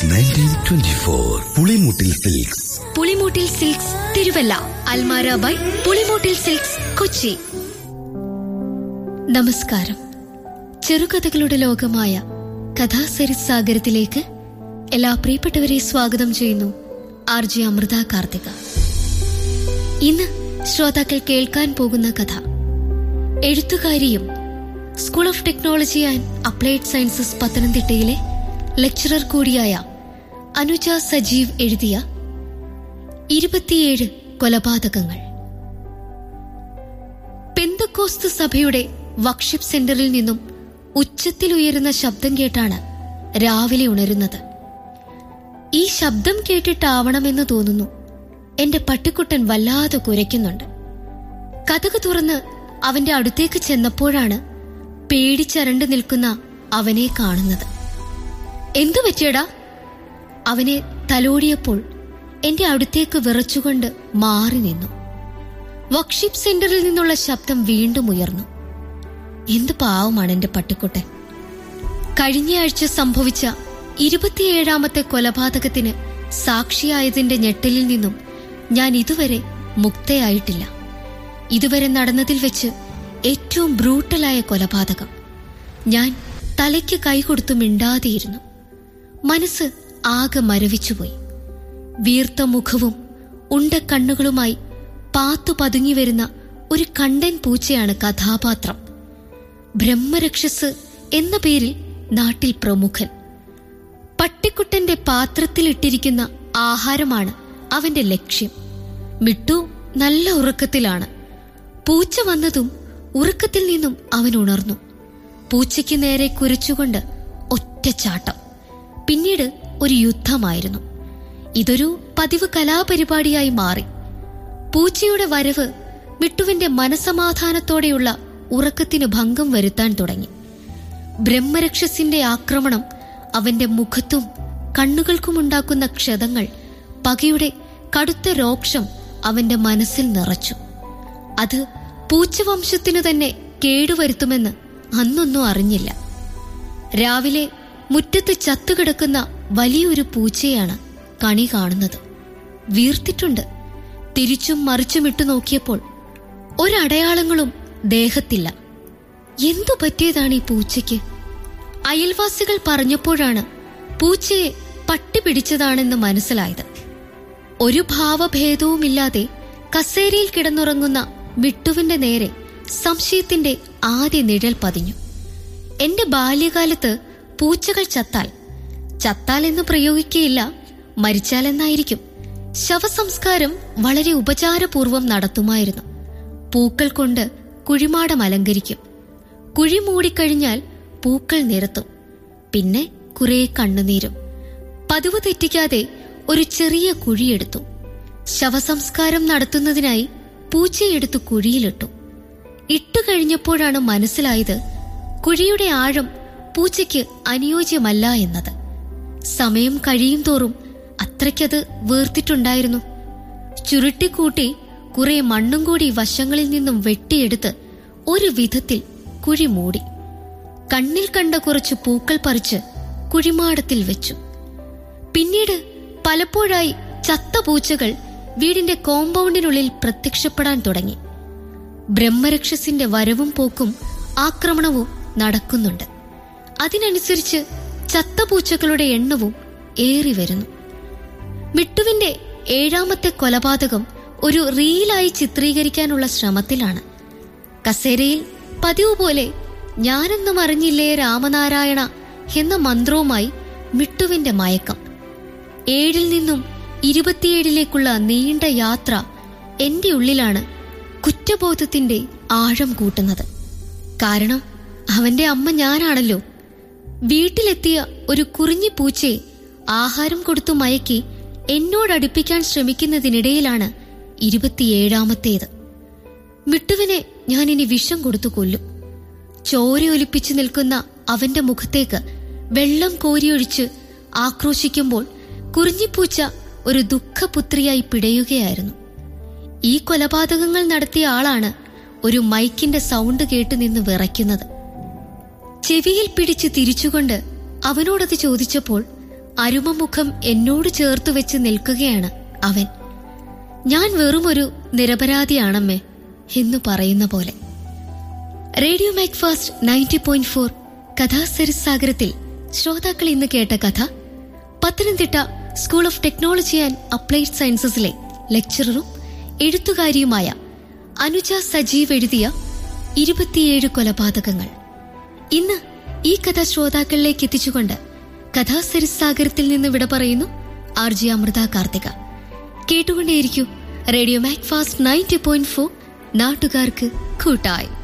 since nineteen twenty four Pulimoottil silks Pulimoottil silks Thiruvalla Almara by Pulimoottil silks Kochi നമസ്കാരം ചെറുകഥകളുടെ ലോകമായ കഥാസരിത് സാഗരത്തിലേക്ക് എല്ലാ പ്രിയപ്പെട്ടവരെ സ്വാഗതം ചെയ്യുന്നു ആർ ജെ അമൃത കാർത്തിക ഇന്ന് ശ്രോതാക്കൾ കേൾക്കാൻ പോകുന്ന കഥ എഴുത്തുകാരിയും school of technology and applied sciences പത്തനംതിട്ടയിലെ ലെക്ചറർ കൂടിയായ അനുജ സജീവ് എഴുതിയ ഇരുപത്തിയേഴ് കൊലപാതകങ്ങൾ പെന്തക്കോസ്ത് സഭയുടെ വർക്ഷിപ്പ് സെന്ററിൽ നിന്നും ഉച്ചത്തിൽ ഉയരുന്ന ശബ്ദം കേട്ടാണ് രാവിലെ ഉണരുന്നത് ഈ ശബ്ദം കേട്ടിട്ടാവണമെന്ന് തോന്നുന്നു എന്റെ പട്ടിക്കുട്ടൻ വല്ലാതെ കുരയ്ക്കുന്നുണ്ട് കഥക് തുറന്ന് അവന്റെ അടുത്തേക്ക് ചെന്നപ്പോഴാണ് പേടിച്ചരണ്ട് നിൽക്കുന്ന അവനെ കാണുന്നത് എന്തു പറ്റിയടാ അവനെ തലോടിയപ്പോൾ എന്റെ അടുത്തേക്ക് വിറച്ചുകൊണ്ട് മാറി നിന്നു വർക്ഷിപ്പ് സെന്ററിൽ നിന്നുള്ള ശബ്ദം വീണ്ടും ഉയർന്നു എന്ത് പാവമാണ് എന്റെ പട്ടിക്കുട്ടൻ കഴിഞ്ഞയാഴ്ച സംഭവിച്ച ഇരുപത്തിയേഴാമത്തെ കൊലപാതകത്തിന് സാക്ഷിയായതിന്റെ ഞെട്ടലിൽ നിന്നും ഞാൻ ഇതുവരെ മുക്തയായിട്ടില്ല ഇതുവരെ നടന്നതിൽ വെച്ച് ഏറ്റവും ബ്രൂട്ടലായ കൊലപാതകം ഞാൻ തലയ്ക്ക് കൈകൊടുത്തു മിണ്ടാതെയിരുന്നു മനസ്സ് ആകെ മരവിച്ചുപോയി വീർത്ത മുഖവും ഉണ്ട കണ്ണുകളുമായി പാത്തു പതുങ്ങി വരുന്ന ഒരു കണ്ടൻ പൂച്ചയാണ് കഥാപാത്രം ബ്രഹ്മരക്ഷസ് എന്ന പേരിൽ നാട്ടിൽ പ്രമുഖൻ പട്ടിക്കുട്ടന്റെ പാത്രത്തിലിട്ടിരിക്കുന്ന ആഹാരമാണ് അവന്റെ ലക്ഷ്യം മിട്ടു നല്ല ഉറക്കത്തിലാണ് പൂച്ച വന്നതും ഉറക്കത്തിൽ നിന്നും അവൻ ഉണർന്നു പൂച്ചയ്ക്ക് നേരെ കുരച്ചുകൊണ്ട് ഒറ്റച്ചാട്ടം പിന്നീട് ഒരു യുദ്ധമായിരുന്നു ഇതൊരു പതിവ് കലാപരിപാടിയായി മാറി പൂച്ചയുടെ വരവ് മിട്ടുവിന്റെ മനസമാധാനത്തോടെയുള്ള ഉറക്കത്തിന് ഭംഗം വരുത്താൻ തുടങ്ങി ബ്രഹ്മരക്ഷസിന്റെ ആക്രമണം അവന്റെ മുഖത്തും കണ്ണുകൾക്കുമുണ്ടാക്കുന്ന ക്ഷതങ്ങൾ പകയുടെ കടുത്ത രോക്ഷം അവന്റെ മനസ്സിൽ നിറച്ചു അത് പൂച്ചവംശത്തിനു തന്നെ കേടുവരുത്തുമെന്ന് അന്നൊന്നും അറിഞ്ഞില്ല രാവിലെ മുറ്റത്ത് ചത്തുകിടക്കുന്ന വലിയൊരു പൂച്ചയാണ് കണി കാണുന്നത് വീർത്തിട്ടുണ്ട് തിരിച്ചും മറിച്ചുമിട്ടു നോക്കിയപ്പോൾ ഒരടയാളങ്ങളും ദേഹത്തില്ല എന്തു പറ്റിയതാണ് ഈ പൂച്ചയ്ക്ക് അയൽവാസികൾ പറഞ്ഞപ്പോഴാണ് പൂച്ചയെ പട്ടി പിടിച്ചതാണെന്ന് മനസ്സിലായത് ഒരു ഭാവഭേദവുമില്ലാതെ കസേരയിൽ കിടന്നുറങ്ങുന്ന മിട്ടുവിന്റെ നേരെ സംശയത്തിന്റെ ആദ്യ നിഴൽ പതിഞ്ഞു എന്റെ ബാല്യകാലത്ത് പൂച്ചകൾ ചത്താൽ ചത്താൽ എന്ന് പ്രയോഗിക്കുകയില്ല മരിച്ചാലെന്നായിരിക്കും ശവസംസ്കാരം വളരെ ഉപചാരപൂർവം നടത്തുമായിരുന്നു പൂക്കൾ കൊണ്ട് കുഴിമാടം അലങ്കരിക്കും കുഴി മൂടിക്കഴിഞ്ഞാൽ പൂക്കൾ നിരത്തും പിന്നെ കുറെ കണ്ണുനീരും പതിവ് തെറ്റിക്കാതെ ഒരു ചെറിയ കുഴിയെടുത്തു ശവസംസ്കാരം നടത്തുന്നതിനായി പൂച്ചയെടുത്ത് കുഴിയിലിട്ടു ഇട്ടു കഴിഞ്ഞപ്പോഴാണ് മനസ്സിലായത് കുഴിയുടെ ആഴം പൂച്ചയ്ക്ക് അനുയോജ്യമല്ല എന്നത് സമയം കഴിയും തോറും അത്രയ്ക്കത് വീർത്തിട്ടുണ്ടായിരുന്നു ചുരുട്ടിക്കൂട്ടി കുറെ മണ്ണും കൂടി വശങ്ങളിൽ നിന്നും വെട്ടിയെടുത്ത് ഒരു വിധത്തിൽ കുഴി മൂടി കണ്ണിൽ കണ്ട കുറച്ച് പൂക്കൾ പറിച്ച് കുഴിമാടത്തിൽ വെച്ചു പിന്നീട് പലപ്പോഴായി ചത്ത പൂച്ചകൾ വീടിന്റെ കോമ്പൗണ്ടിനുള്ളിൽ പ്രത്യക്ഷപ്പെടാൻ തുടങ്ങി ബ്രഹ്മരക്ഷസിന്റെ വരവും പോക്കും ആക്രമണവും നടക്കുന്നുണ്ട് അതിനനുസരിച്ച് ചത്ത പൂച്ചകളുടെ എണ്ണവും ഏറി വരുന്നു മിട്ടുവിന്റെ ഏഴാമത്തെ കൊലപാതകം ഒരു റീലായി ചിത്രീകരിക്കാനുള്ള ശ്രമത്തിലാണ് കസേരയിൽ പതിവ് പോലെ ഞാനൊന്നും അറിഞ്ഞില്ലേ രാമനാരായണ എന്ന മന്ത്രവുമായി മിട്ടുവിന്റെ മയക്കം ഏഴിൽ നിന്നും ഇരുപത്തിയേഴിലേക്കുള്ള നീണ്ട യാത്ര എന്റെ ഉള്ളിലാണ് കുറ്റബോധത്തിന്റെ ആഴം കൂട്ടുന്നത് കാരണം അവന്റെ അമ്മ ഞാനാണല്ലോ വീട്ടിലെത്തിയ ഒരു കുറിഞ്ഞി പൂച്ചയെ ആഹാരം കൊടുത്തു മയക്കി എന്നോടടുപ്പിക്കാൻ ശ്രമിക്കുന്നതിനിടയിലാണ് ഇരുപത്തിയേഴാമത്തേത് മിട്ടുവിനെ ഞാൻ ഇനി വിഷം കൊടുത്തു കൊല്ലും ചോരയൊലിപ്പിച്ചു നിൽക്കുന്ന അവന്റെ മുഖത്തേക്ക് വെള്ളം കോരിയൊഴിച്ച് ആക്രോശിക്കുമ്പോൾ കുറിഞ്ഞിപ്പൂച്ച ഒരു ദുഃഖപുത്രിയായി പിടയുകയായിരുന്നു ഈ കൊലപാതകങ്ങൾ നടത്തിയ ആളാണ് ഒരു മൈക്കിന്റെ സൗണ്ട് കേട്ട് നിന്ന് വിറയ്ക്കുന്നത് ചെവിയിൽ പിടിച്ച് തിരിച്ചുകൊണ്ട് അവനോടത് ചോദിച്ചപ്പോൾ അരുമമുഖം എന്നോട് ചേർത്തു വെച്ച് നിൽക്കുകയാണ് അവൻ ഞാൻ വെറുമൊരു നിരപരാധിയാണമ്മേ എന്നു പറയുന്ന പോലെ radio Macfast ninety point four കഥാസരിസാഗരത്തിൽ ശ്രോതാക്കൾ ഇന്ന് കേട്ട കഥ Pathanamthitta school of technology and applied സയൻസസിലെ ലെക്ചററും എഴുത്തുകാരിയുമായ അനുജ സജീവ് എഴുതിയ ഇരുപത്തിയേഴ് കൊലപാതകങ്ങൾ ഇന്ന് ഈ കഥ ശ്രോതാക്കളിലേക്ക് എത്തിച്ചുകൊണ്ട് കഥാസരിസാഗരത്തിൽ നിന്ന് വിട പറയുന്നു ആർ ജി അമൃത കാർത്തിക കേട്ടുകൊണ്ടേയിരിക്കൂ radio Macfast ninety point four നാട്ടുകാർക്ക് കൂട്ടായി